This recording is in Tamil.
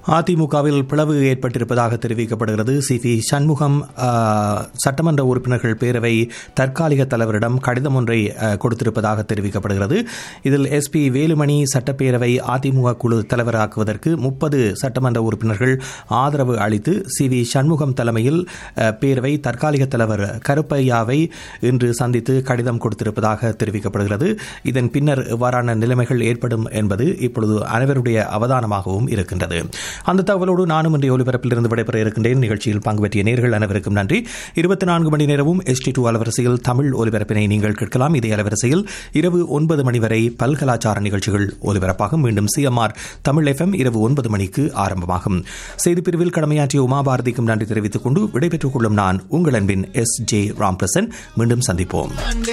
அதிமுகவில் பிளவு ஏற்பட்டிருப்பதாக தெரிவிக்கப்படுகிறது சி வி சண்முகம் ஆ, சட்டமன்ற உறுப்பினர்கள் பேரவை தற்காலிக தலைவரிடம் கடிதம் ஒன்றை ஆ, கொடுத்திருப்பதாக தெரிவிக்கப்படுகிறது இதில் எஸ் பி வேலுமணி சட்டப்பேரவை அதிமுக குழு தலைவராக்குவதற்கு முப்பது சட்டமன்ற உறுப்பினர்கள் ஆதரவு அளித்து சி வி சண்முகம் தலைமையில் ஆ, பேரவை தற்காலிக தலைவர் கருப்பையாவை இன்று சந்தித்து கடிதம் கொடுத்திருப்பதாக தெரிவிக்கப்படுகிறது இதன் பின்னர் இவ்வாறான நிலைமைகள் ஏற்படும் என்பது இப்பொழுது அனைவருடைய அவதானமாகவும் இருக்கின்றது அந்த தகவலோடு நானும் இன்றைய ஒலிபரப்பிலிருந்து விடைபெற இருக்கின்றேன் நிகழ்ச்சியில் பங்கு பெற்றிய நேர்கள் அனைவருக்கும் நன்றி இருபத்தி நான்கு மணி நேரமும் எஸ்டி டூ அலவரிசையில் தமிழ் ஒலிபரப்பினை நீங்கள் கேட்கலாம் இதே அலவரிசையில் இரவு ஒன்பது மணி வரை பல்கலாச்சார நிகழ்ச்சிகள் ஒலிபரப்பாகும் மீண்டும் சிஎம்ஆர் தமிழ் எஃப்எம் இரவு ஒன்பது மணிக்கு ஆரம்பமாகும் செய்திப்பிரிவில் கடமையாற்றிய உமாபாரதிக்கும் நன்றி தெரிவித்துக் கொண்டு விடைபெற்றுக் கொள்ளும் நான் உங்கள் அன்பின் எஸ் ஜே ராம்பிரசன் மீண்டும் சந்திப்போம்